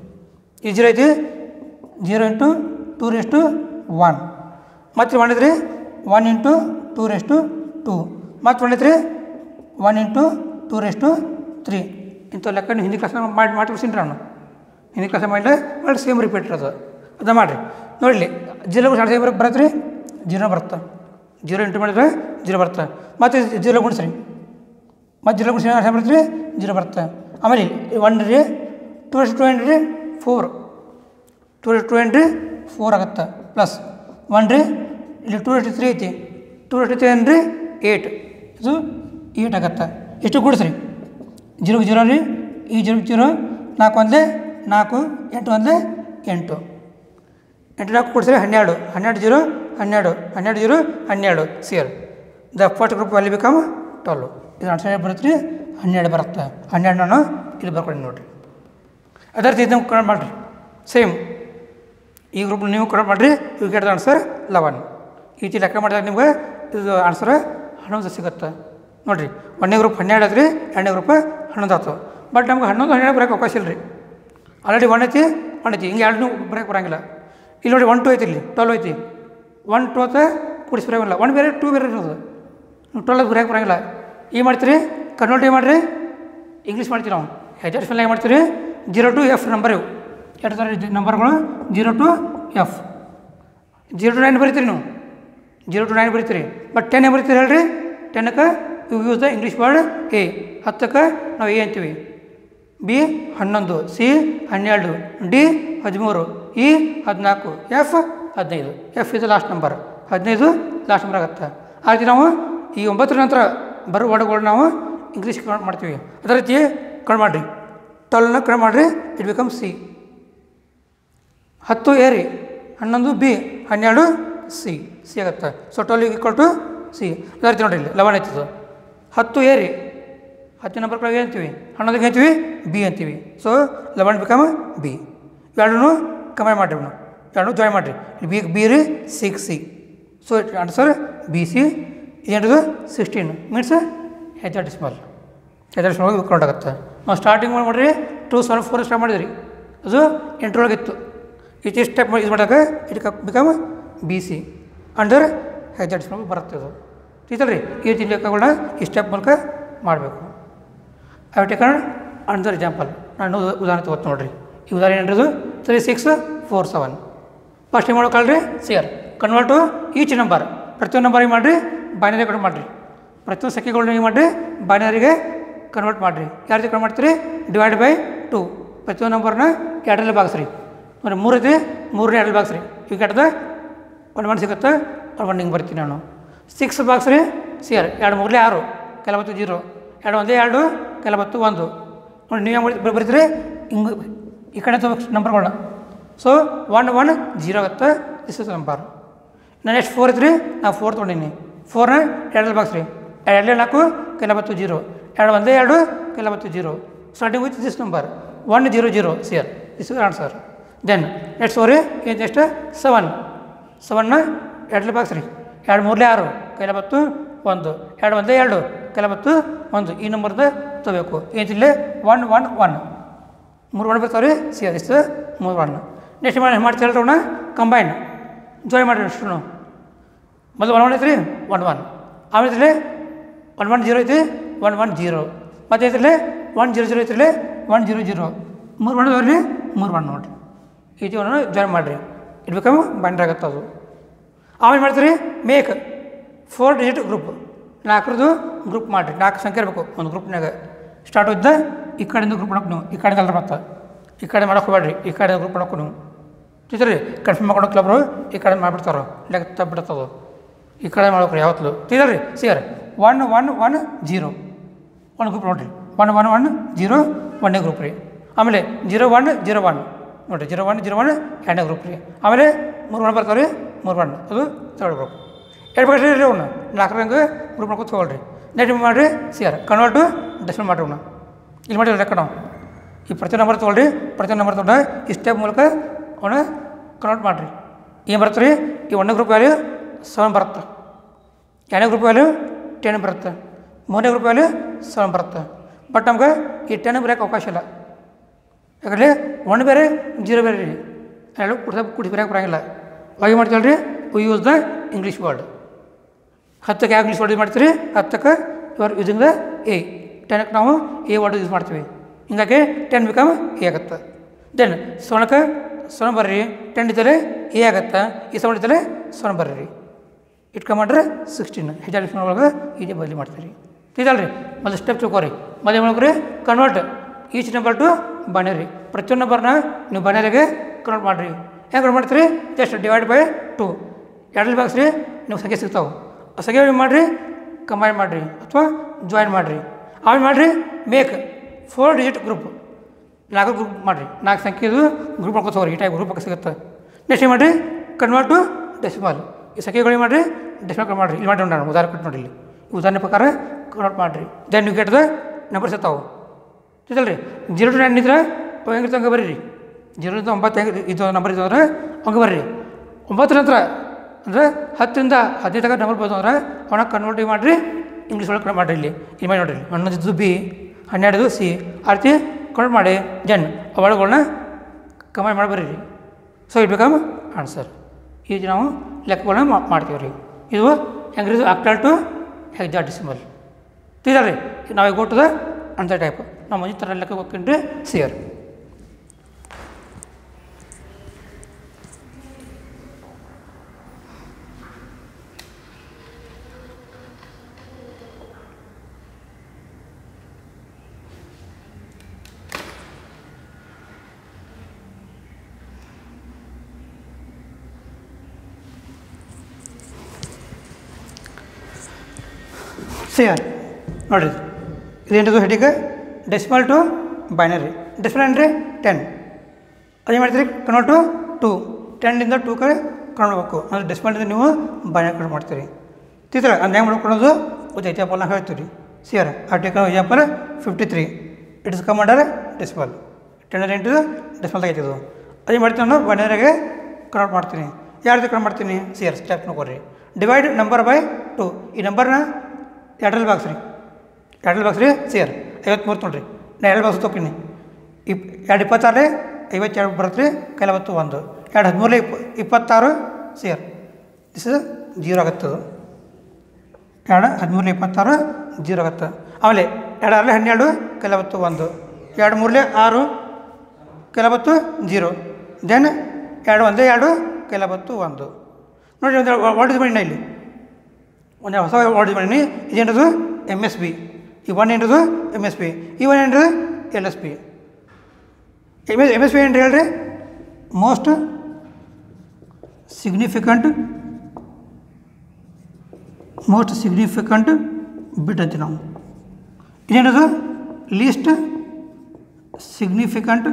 ಈ ಜೀರೋ ಐತಿ zero into two rest one ಮತ್ತು ಮಾಡಿದ್ರಿ one into two rest two ಮತ್ತು ಮಾಡಿದ್ರಿ one into two rest three ಇಂಥ ಲೆಕ್ಕ ನೀವು ಹಿಂದಿ ಕ್ಲಾಸ್ ಮಾಡಿ ಮಾಡಿ ತೋರಿಸಿನ್ರಿ ನಾನು ಹಿಂದಿ ಕ್ಲಾಸ್ ಮಾಡಿದ್ರೆ ಮಾಡಿ ಸೇಮ್ ರಿಪೀಟ್ ಅದು ಅದು ಮಾಡಿರಿ ನೋಡಲಿ ಜೀರೋ ಸಣ್ಣ ಸೇಮ್ ಬರತ್ತೆ ರೀ ಜೀರೋ ಬರುತ್ತೆ ಜೀರೋ ಇಂಟು ಮಾಡಿದ್ರೆ ಜೀರೋ ಬರುತ್ತೆ ಮತ್ತು ಜೀರೋ ಗುಣಿಸ್ರಿ ಮತ್ತು ಜೀರೋ ಗುಣಿಸಿ ಏನು ಬರುತ್ತೆ ರೀ ಜೀರೋ ಬರುತ್ತೆ ಆಮೇಲೆ ಒನ್ ರೀ ಟೂ ಎಸ್ ಟು ಎಂಟ್ ರೀ ಫೋರ್ ಟೂ ಎಸ್ ಟು ಎಂಟ್ ರೀ ಫೋರ್ ಆಗುತ್ತೆ ಪ್ಲಸ್ ಒನ್ ರೀ ಇಲ್ಲಿ ಟೂ ಎಸ್ ತ್ರೀ ಐತಿ ಟೂ ಎಸ್ ತ್ರೀ ಏನು ರೀ ಏಯ್ಟ್ ಇದು ಏಯ್ಟ್ ಆಗುತ್ತೆ ಎಷ್ಟು ಕೂಡಿಸ್ರಿ ಜೀರೋಗೆ ಜೀರೋ ರೀ ಈ ಜೀರೋಗೆ ಜೀರೋ ನಾಲ್ಕು ಒಂದೇ ನಾಲ್ಕು ಎಂಟು ಒಂದೇ ಎಂಟು ಎಂಟು ನಾಲ್ಕು ಕೊಡ್ಸಿದ್ರೆ ಹನ್ನೆರಡು ಹನ್ನೆರಡು ಜೀರೋ ಹನ್ನೆರಡು ಹನ್ನೆರಡು ಜೀರೋ ಹನ್ನೆರಡು ಸೇರ್ the first group value become twelve ಇದು ಆನ್ಸರ್ ಬರುತ್ತೆ ರೀ ಹನ್ನೆರಡು ಬರುತ್ತೆ ಹನ್ನೆರಡು ನಾನು ಇಲ್ಲಿ ಬರ್ಕೊಂಡು ನೋಡಿರಿ ಅದೇ ರೀತಿ ಇದನ್ನು ಕನ್ವರ್ಟ್ ಮಾಡಿರಿ ಸೇಮ್ ಈ ಗ್ರೂಪ್ ನೀವು ಕನ್ವರ್ಟ್ ಮಾಡಿರಿ you get the answer eleven ಈ ರೀತಿ ಲೆಕ್ಕ ಮಾಡಿದಾಗ ನಿಮ್ಗೆ ಇದು ಆನ್ಸರ್ ಹನ್ನೊಂದು ಸಿಗುತ್ತೆ ನೋಡಿರಿ ಒಂದನೇ ಗ್ರೂಪ್ ಹನ್ನೆರಡು ಆದ್ರಿ ಎರಡನೇ ಗ್ರೂಪ್ ಹನ್ನೊಂದು ಆಯ್ತು ಬಟ್ ನಮ್ಗೆ ಹನ್ನೊಂದು ಹನ್ನೆರಡು ಬರೋಕ್ಕೆ ಅವಕಾಶ ಇಲ್ಲ ರೀ ಆಲ್ರೆಡಿ ಒನ್ ಐತಿ ಒನ್ ಐತಿ ಹಿಂಗೆ ಎರಡು ಬರೋಕ್ಕೆ ಬರೋಂಗಿಲ್ಲ ಇಲ್ಲಿ ನೋಡಿ ಒನ್ ಟು ಐತಿ ಇಲ್ಲಿ ಟ್ವೆಲ್ ಐತಿ ಒನ್ ಟು ಅಂತ ಕೂಡಿಸಿ ಬರೋಂಗಿಲ್ಲ ಒನ್ ಬೇರೆ ಟೂ ಬೇರೆ ಇರೋದು ನೀವು ಟ್ವೆಲ್ ಬರೋಕ್ಕೆ ಬರೋಂಗಿಲ್ಲ ಏನು ಮಾಡ್ತೀರಿ ಕನ್ವರ್ಟ್ ಏನು ಮಾಡಿರಿ ಇಂಗ್ಲೀಷ್ ಮಾಡ್ತೀವಿ ನಾವು ಹೆಜಾಡಿಸ್ಮಲ್ ಏನು ಮಾಡ್ತೀವಿ ಜೀರೋ ಟು ಎಫ್ ನಂಬರ್ ಇವು ಎರಡು ಥರ ನಂಬರ್ಗಳು zero to F zero to nine ಬರೀತೀರಿ ನೀವು ಜೀರೋ ಟು ನೈನ್ ಬರೀತೀರಿ ಬಟ್ ಟೆನ್ ಏನು ಬರೀತೀರಿ ಹೇಳ್ರಿ ಟೆನ್ನಕ್ಕೆ you use the English word A ಹತ್ತಕ್ಕೆ ನಾವು ಎ ಅಂತೀವಿ ಬಿ ಹನ್ನೊಂದು ಸಿ ಹನ್ನೆರಡು ಡಿ ಹದಿಮೂರು ಇ ಹದಿನಾಲ್ಕು ಎಫ್ ಹದಿನೈದು ಎಫ್ ಇದು ಲಾಸ್ಟ್ ನಂಬರ್ ಹದಿನೈದು ಲಾಸ್ಟ್ ನಂಬರ್ ಆಗುತ್ತೆ ಆ ರೀತಿ ನಾವು ಈ ಒಂಬತ್ತರ ನಂತರ ಬರೋ ವರ್ಡ್ಗಳು ನಾವು ಇಂಗ್ಲೀಷ್ ಕನ್ವರ್ಟ್ ಮಾಡ್ತೀವಿ ಅದೇ ರೀತಿ ಕಣ್ ಮಾಡಿರಿ ಟ್ವೆಲ್ನ ಕಣ್ ಮಾಡಿರಿ ಇಟ್ ಬಿಕಮ್ ಸಿ ಹತ್ತು ಎ ರೀ ಹನ್ನೊಂದು ಬಿ ಹನ್ನೆರಡು ಸಿ ಸಿ ಆಗುತ್ತೆ so twelve equal to C ಅದೇ ರೀತಿ ನೋಡಿರಿ ಇಲ್ಲಿ ಲೆವೆನ್ ಆಯ್ತದು ಹತ್ತು ಎ ರೀ ಹತ್ತು ನಂಬರ್ ಕೆಳಗೆ ಅಂತೀವಿ ಹನ್ನೊಂದಕ್ಕೆ ಅಂತೀವಿ ಬಿ ಅಂತೀವಿ ಸೊ ಲೆವೆನ್ ಬಿಕಮ್ ಬಿ ಎರಡೂ ಕಂಬೈನ್ ಮಾಡಿರಿ ನಾವು ಎರಡೂ ಜಾಯಿನ್ ಮಾಡಿರಿ ಬಿ ಬಿ ರೀ six C so it answer B C ಏನದು sixteen means hexadecimal hexadecimal count ಆಗುತ್ತೆ ನಾವು ಸ್ಟಾರ್ಟಿಂಗ್ ಮಾಡಿ ಮಾಡಿರಿ ಟೂ ಸೆವೆನ್ ಫೋರ್ ಸ್ಟಾರ್ಟ್ ಮಾಡಿದ್ರಿ ಅದು ಎಂಟ್ರೊಳಗಿತ್ತು ಇಟ್ ಈ ಸ್ಟೆಪ್ ಇದು ಮಾಡಿದಾಗ it become B C under hexadecimal ಬರುತ್ತೆ ಅದು ರೀ ಈ ರೀತಿ ಲೆಕ್ಕಗಳನ್ನ ಈ ಸ್ಟೆಪ್ ಮೂಲಕ ಮಾಡಬೇಕು I have taken under example ನಾನು ಉದ- ಉದಾಹರಣೆ ತಗೋತ ನೋಡ್ರಿ ಈ ಉದಾಹರಣೆ ಏನ್ರದು three six four seven first ಏನು ಮಾಡ್ಕೊಳ್ರಿ see here convert to each number ಪ್ರತಿಯೊಂದು ನಂಬರಿಗೆ ಮಾಡಿರಿ ಬೈನರಿ ಕನ್ವರ್ಟ್ ಮಾಡಿರಿ ಪ್ರತಿಯೊಂದು ಸಂಖ್ಯೆಗಳನ್ನ ಏನು ಮಾಡಿರಿ ಬೈನರಿಗೆ ಕನ್ವರ್ಟ್ ಮಾಡಿರಿ ಯಾವ ರೀತಿ ಕನ್ವರ್ಟ್ ಮಾಡ್ತೀರಿ ಡಿವೈಡ್ ಬೈ ಟು ಪ್ರತಿಯೊಂದು ನಂಬರ್ನ ಎರಡರಲ್ಲಿ ಭಾಗಿಸ್ರಿ ನೋಡಿ ಮೂರು ಐತಿ ಮೂರನೇ ಎರಡಲ್ಲಿ ಭಾಗಿಸ್ರಿ ಈಗ ಕೆಟ್ಟದ ಒನ್ ಒನ್ ಸಿಗುತ್ತೆ ಒನ್ ಒನ್ ಹಿಂಗೆ ಬರ್ತೀನಿ ನಾನು ಸಿಕ್ಸ್ ಬಾಕ್ಸ್ ರೀ ಸಿಯರ್ ಎರಡು ಮೂರಲೇ ಆರು ಕೆಲವತ್ತು ಜೀರೋ ಎರಡು ಒಂದೇ ಎರಡು ಕೆಲವತ್ತು ಒಂದು ನೋಡಿ ನೀವು ಹೆಂಗೆ ಬರೀತೀರಿ ಹಿಂಗೆ ಈ ಕಡೆ ನಂಬರ್ಗಳನ್ನ ಸೊ ಒನ್ ಒನ್ ಜೀರೋ ಆಗುತ್ತೆ ದಿಸ್ ಇಸ್ ನಂಬರ್ ನಾನು ಎಷ್ಟು ಫೋರ್ ಐತ್ರಿ ನಾವು ಫೋರ್ ತೊಗೊಂಡಿನಿ ಫೋರ್ನ ಎರಡಲ್ಲಿ ಬಾಕ್ಸ್ ರೀ ಎರಡಲ್ಲಿ ನಾಲ್ಕು ಕೆಲವತ್ತು ಜೀರೋ ಎರಡು ಒಂದೇ ಎರಡು ಕೆಲವತ್ತು zero starting with this number one zero zero see here this is answer then next sorry ಏನು ಎಷ್ಟು ಸೆವೆನ್ ಸೆವೆನ್ನ ಎರಡಲ್ಲಿ ಬಾಕ್ಸ್ ರೀ ಎರಡು ಮೂರಲೇ ಆರು ಕೆಲವತ್ತು ಒಂದು ಎರಡು ಒಂದೇ ಎರಡು ಕೆಲವತ್ತು ಒಂದು ಈ ನಂಬರ್ದ ತಗೋಬೇಕು ಏನಿಲ್ಲ ಒನ್ ಒನ್ ಒನ್ ಮೂರು ಒನ್ ಬರ್ತಾವೆ ರೀ ಸಿ ಅದಿಸ್ ಮೂರು ಒನ್ ನೆಕ್ಸ್ಟ್ ಮಾಡಿ ಮಾಡ್ತೀವಿ ಹೇಳ್ರವನ್ನ ಕಂಬೈನ್ ಜಾಯ್ ಮಾಡಿರಿ ಅಷ್ಟು ನಾವು ಮೊದಲು ಒನ್ ಒನ್ ಐತ್ರಿ ಒನ್ ಒನ್ ಆಮೇಲೆ ಐತ್ರಿ ಒನ್ ಒನ್ ಜೀರೋ ಐತಿ ಒನ್ ಒನ್ ಜೀರೋ ಮತ್ತೆ ಐತ್ರಿ ಒನ್ ಜೀರೋ ಜೀರೋ ಐತ್ರಿ ಒನ್ ಜೀರೋ ಜೀರೋ ಮೂರು ಒನ್ ಅದಾವ್ರಿ ಮೂರು ಒನ್ ನೋಡಿರಿ ಈ ರೀತಿ ಒನ್ ಜಾಯ್ನ್ ಮಾಡಿರಿ ಇಟ್ ಬಿಕಮ್ ಬೈಂಡರ್ ಆಗತ್ತೆ ಅದು ಆಮೇಲೆ ಮಾಡ್ತೀರಿ ಮೇಕ್ ಫೋರ್ ಡಿಜಿಟ್ ಗ್ರೂಪ್ ನಾಲ್ಕರದು ಗ್ರೂಪ್ ಮಾಡಿರಿ ನಾಲ್ಕು ಸಂಖ್ಯೆ ಇರಬೇಕು ಒಂದು ಗ್ರೂಪ್ನಾಗ ಸ್ಟಾರ್ಟ್ ಇದ್ದ ಈ ಕಡೆಯಿಂದ ಗ್ರೂಪ್ ಮಾಡಕ್ಕೆ ನೀವು ಈ ಕಡೆಯಿಂದ ಅಲ್ರಿ ಮತ್ತೆ ಈ ಕಡೆ ಮಾಡಕ್ಕೆ ಹೋಗ್ಬೇಡ್ರಿ ಈ ಕಡೆ ಗ್ರೂಪ್ ಮಾಡಕ್ಕೆ ನೀವು ಟೀಚರ್ ಕನ್ಫರ್ಮ್ ಮಾಡ್ಕೊಂಡು ಕೆಲವೊಬ್ರು ಈ ಕಡೆ ಮಾಡಿಬಿಡ್ತಾರೆ ಲೆಕ್ಕ ತಪ್ಪಿಬಿಡ್ತದು ಈ ಕಡೆ ಮಾಡ್ಬೇಕ್ರಿ ಯಾವತ್ತಲು ಟೀಚರ್ ರೀ see here one one one zero one group ನೋಡಿರಿ ಒನ್ ಒನ್ ಒನ್ ಜೀರೋ ಒಂದನೇ ಗ್ರೂಪ್ ರೀ ಆಮೇಲೆ ಜೀರೋ ಒನ್ ಜೀರೋ ಒನ್ ನೋಡಿರಿ ಜೀರೋ ಒನ್ ಜೀರೋ ಒನ್ ಎರಡನೇ ಗ್ರೂಪ್ ರೀ ಆಮೇಲೆ ಮೂರು ಒನ್ ಬರ್ತಾವೆ ರೀ ಮೂರು ಒನ್ ಅದು ತರ್ಡ್ ಗ್ರೂಪ್ ಎರಡು ಬೇಕಾದ್ರೆ ರೀ ಅವನ್ನ ನಾಲ್ಕು ರಂಗ ಗ್ರೂಪ್ ಮಾಡ್ಕೊಂಡು ತೊಗೊಳ್ರಿ ನೆಕ್ಸ್ಟ್ ಮಾಡಿರಿ ಸಿಯರ್ ಕನ್ವರ್ಟು ಡೆಸಿಮಲ್ ಮಾಡಿರಿ ಅವನ್ನ ಇಲ್ಲಿ ಮಾಡಿರಿ ಲೆಕ್ಕ ನಾವು ಈ ಪ್ರತಿ ನಂಬರ್ ತೊಗೊಳ್ರಿ ಪ್ರತಿ ನಂಬರ್ ತೊಗೊಂಡು ಈ ಸ್ಟೆಪ್ ಮೂಲಕ ಅವನ್ನ ಕನ್ವರ್ಟ್ ಮಾಡಿರಿ ಏನು ಬರುತ್ತೆ ರೀ ಈ ಒಂದನೇ ಗ್ರೂಪ್ ವ್ಯಾಲ್ಯೂ ಸೆವೆನ್ ಬರುತ್ತೆ ಎರಡನೇ ಗ್ರೂಪ್ ವ್ಯಾಲ್ಯೂ ಟೆನ್ ಬರುತ್ತೆ ಮೂರನೇ ಗ್ರೂಪ್ ವ್ಯಾಲ್ಯೂ ಸೆವೆನ್ ಬರುತ್ತೆ ಬಟ್ ನಮ್ಗೆ ಈ ಟೆನ್ ಬರೆಯೋಕೆ ಅವಕಾಶ ಇಲ್ಲ ಯಾಕಂದರೆ ಒನ್ ಬೇರೆ ಜೀರೋ ಬೇರೆ ರೀ ಎರಡು ಕುಡ್ಸ ಕುಡಿ ಬರೆಯೋಕೆ ಬರೋಂಗಿಲ್ಲ ಅವಾಗ ಮಾಡ್ತೀವಲ್ಲ ರೀ we use the English word ಹತ್ತಕ್ಕೆ ಯಾವ ಇಂಗ್ಲೀಷ್ ವರ್ಡ್ ಯೂಸ್ ಮಾಡ್ತೀರಿ ಹತ್ತಕ್ಕೆ you are using the a ಟೆನ್ಕ್ಕೆ ನಾವು ಎ ವರ್ಡ್ ಯೂಸ್ ಮಾಡ್ತೀವಿ ಹಿಂಗಾಗಿ ಟೆನ್ ಬಿಕಮ್ ಎ ಆಗುತ್ತೆ ದೆನ್ ಸೊಣಕ್ಕೆ ಸೊಣ ಬರ್ರಿ ಟೆನ್ ಇದ್ದರೆ ಎ ಆಗುತ್ತೆ ಈ ಸೊಣ ಇದ್ದರೆ ಸೊಣ ಬರ್ರಿ ರೀ ಇಟ್ಕೊಂಡ್ರೆ ಸಿಕ್ಸ್ಟೀನ್ ಹೆಜಾರ್ ಒಳಗೆ ಈಜಿ ಬದಲಿ ಮಾಡ್ತೀರಿ ಇದಲ್ರಿ ಮೊದಲು ಸ್ಟೆಪ್ ತಿಳ್ಕೊರಿ ಮೊದಲು ಏನು ಮಾಡ್ಕೊರಿ convert each number to binary ಪ್ರತಿಯೊಂದು ನಂಬರ್ನ ನೀವು ಬೈನರಿಗೆ ಕನ್ವರ್ಟ್ ಮಾಡಿರಿ ಹೆಂಗೆ ಕನ್ವರ್ಟ್ ಮಾಡ್ತೀರಿ ಜಸ್ಟ್ ಡಿವೈಡ್ ಬೈ ಟು ಎರಡಲ್ಲಿ ಭಾಗಿಸ್ರಿ ನೀವು ಸಂಖ್ಯೆ ಸಿಗ್ತಾವೆ ಆ ಸಂಖ್ಯೆ ಏನು ಮಾಡಿರಿ ಕಂಬೈನ್ ಮಾಡಿರಿ ಅಥವಾ ಜಾಯಿನ್ ಮಾಡಿರಿ ಆಮೇಲೆ ಮಾಡಿರಿ ಮೇಕ್ ಫೋರ್ ಡಿಜಿಟ್ ಗ್ರೂಪ್ ನಾಲ್ಕು ಗ್ರೂಪ್ ಮಾಡಿರಿ ನಾಲ್ಕು ಸಂಖ್ಯೆದು ಗ್ರೂಪ್ ಮಾಡ್ಕೊತ ಹೋಗ್ರಿ ಈ ಟೈಪ್ ಗ್ರೂಪ್ ಸಿಗುತ್ತೆ ನೆಕ್ಸ್ಟ್ ಏನು ಮಾಡಿರಿ ಕನ್ವರ್ಟ್ ಟು ಡೆಸಿಮಲ್ ಈ ಸಂಖ್ಯೆಗಳು ಮಾಡಿರಿ ಡೆಸಿಮಲ್ ಕನ್ವರ್ಟ್ ಮಾಡಿರಿ ಇಲ್ಲಿ ಮಾಡಿ ನಾನು ಉದಾಹರಣೆ ಕೊಟ್ಟು ನೋಡಿ ಇಲ್ಲಿ ಈ ಉದಾಹರಣೆ ಪ್ರಕಾರ ಕನ್ವರ್ಟ್ ಮಾಡಿರಿ ದೆನ್ ನೀವು ಗೆಟ್ ದ ನಂಬರ್ಸ್ ಇರ್ತಾವೆ ತಿಳ್ರಿ ಜೀರೋ ಟು ನೈನ್ ಇದ್ರೆ ಅವು ಹೆಂಗಿರ್ತಾವೆ ಹಂಗೆ ಬರೀರಿ ಜೀರೋದಿಂದ ಒಂಬತ್ತು ಹೆಂಗೆ ಇದು ನಂಬರ್ ಇದ್ದು ಅಂದ್ರೆ ಹಂಗೆ ಬರ್ರಿ ಒಂಬತ್ತರ ನಂತರ ಅಂದರೆ ಹತ್ತರಿಂದ ಹದಿನೈದು ತನಕ ನಂಬರ್ ಬೋದು ಅಂದ್ರೆ ಅವನ್ನ ಕನ್ವರ್ಟ್ ಮಾಡಿರಿ ಇಂಗ್ಲೀಷ್ ಒಳಗೆ ಕನ್ವರ್ಟ್ ಮಾಡಿರಿ ಇಲ್ಲಿ ಇಲ್ಲಿ ಮಾಡಿ ನೋಡಿರಿ ಹನ್ನೊಂದು ಬಿ ಹನ್ನೆರಡು ಸಿ ಆ ರೀತಿ ಕನ್ವರ್ಟ್ ಮಾಡಿ ಜನ್ ಅವುಗಳನ್ನ ಕಮಾಂಡ್ ಮಾಡಿ ಬರೀರಿ ಸೊ ಇಟ್ ಬಿಕಮ್ ಆನ್ಸರ್ ಈ ರೀತಿ ನಾವು ಲೆಕ್ಕಗಳನ್ನ ಮಾ- ಮಾಡ್ತೀವಿ ರೀ ಇದು ಹೆಂಗ್ರಿ ಇದು ಆಕ್ಟಲ್ ಟು ಹೆಗ್ಜಾ ಡಿಸಿಮಲ್ ತಿಳಿದ್ರಿ ನಾವು ಗೋ ಟು ದ ಅಂತ ಟೈಪ್ ನಾವು ಮುಂದಿನ ಥರ ಲೆಕ್ಕ ಹೋಗ್ಕೊಂಡ್ರೆ ಸಿಯರ್ ಸಿಯರ್ ನೋಡಿರಿ ಇದೇನಿದು ಹೆಡಿಗೆ ಡೆಸಿಮಲ್ ಟು ಬೈನರಿ ಡೆಸಿಮಲ್ ಅಂದರೆ ಟೆನ್ ಅದೇ ಮಾಡ್ತೀರಿ ಕನ್ವರ್ಟ್ ಟು ಟು ಟೆನ್ನಿಂದ ಟೂ ಕಡೆ ಕನ್ವರ್ಟ್ ಅಂದರೆ ಡೆಸಿಮಲ್ನಿಂದ ನೀವು ಬೈನರಿ ಕನ್ವರ್ಟ್ ಮಾಡ್ತೀರಿ ತಿತ್ರ ಅದು ಹೆಂಗೆ ಮಾಡ್ಕೊಳ್ಳೋದು ಒಂದು ಎಕ್ಸಾಂಪಲ್ ನಾವು ಹೇಳ್ತೀವಿ ಸಿಯರ್ ಆ take example fifty three it is come under decimal ten into decimal ತೆಗಿತಿದ್ದು ಅದೇ ಮಾಡ್ತೀನಿ ನಾನು ಬೈನರಿಗೆ ಕನ್ವರ್ಟ್ ಮಾಡ್ತೀನಿ ಯಾವ ರೀತಿ ಕನ್ವರ್ಟ್ ಮಾಡ್ತೀನಿ ಸಿಯರ್ ಸ್ಟೆಪ್ ನೋಡ್ರಿ ಡಿವೈಡ್ ನಂಬರ್ ಬೈ ಟು ಈ ನಂಬರ್ನ ಎರಡರಲ್ಲಿ ಬಾಕ್ಸ್ರಿ ಎರಡರಲ್ಲಿ ಬಾಕ್ಸ್ರಿ ಸಿಯರ್ ಐವತ್ತ್ಮೂರು ನೋಡ್ರಿ ನಾ ಎರಡು ಬಾಕ್ಸ್ ತೊಗೊತೀನಿ ಇಪ್ ಎರಡು ಇಪ್ಪತ್ತಾರೇ ಐವತ್ತೆರಡು ಬರುತ್ತೆ ರೀ ಕೈಲವತ್ತು ಒಂದು ಎರಡು ಹದಿಮೂರೇ ಇಪ್ಪ ಇಪ್ಪತ್ತಾರು ಸಿಯರ್ ದಿಸ್ ಇಸ್ ಜೀರೋ ಆಗುತ್ತೆ ಅದು ಎರಡು ಹದಿಮೂರನೇ ಇಪ್ಪತ್ತಾರು ಜೀರೋ ಆಗುತ್ತೆ ಆಮೇಲೆ ಎರಡು ಆರಲೆ ಹನ್ನೆರಡು ಕೆಲವತ್ತು ಒಂದು ಎರಡು ಮೂರಲೆ ಆರು ಕೆಲವತ್ತು ಜೀರೋ ದೆನ್ ಎರಡು ಒಂದೇ ಎರಡು ಕೆಲವತ್ತು ಒಂದು ನೋಡಿ ಒಂದು ವರ್ಡ್ ಮಾಡಿ ಇಲ್ಲಿ ಒಂದು ಹೊಸ ವರ್ಡ್ ಮಾಡೀನಿ ಇದೇನದು ಎಮ್ ಎಸ್ ಬಿ ಈ ಒನ್ ಏನದು ಎಮ್ ಎಸ್ ಬಿ ಈ ಒನ್ ಏನದು L S B M S M S B ಏನು ಹೇಳ್ರಿ most significant most significant bit ಅಂತೀವಿ ನಾವು ಇದೇನದು ಲೀಸ್ಟ್ ಸಿಗ್ನಿಫಿಕೆಂಟ್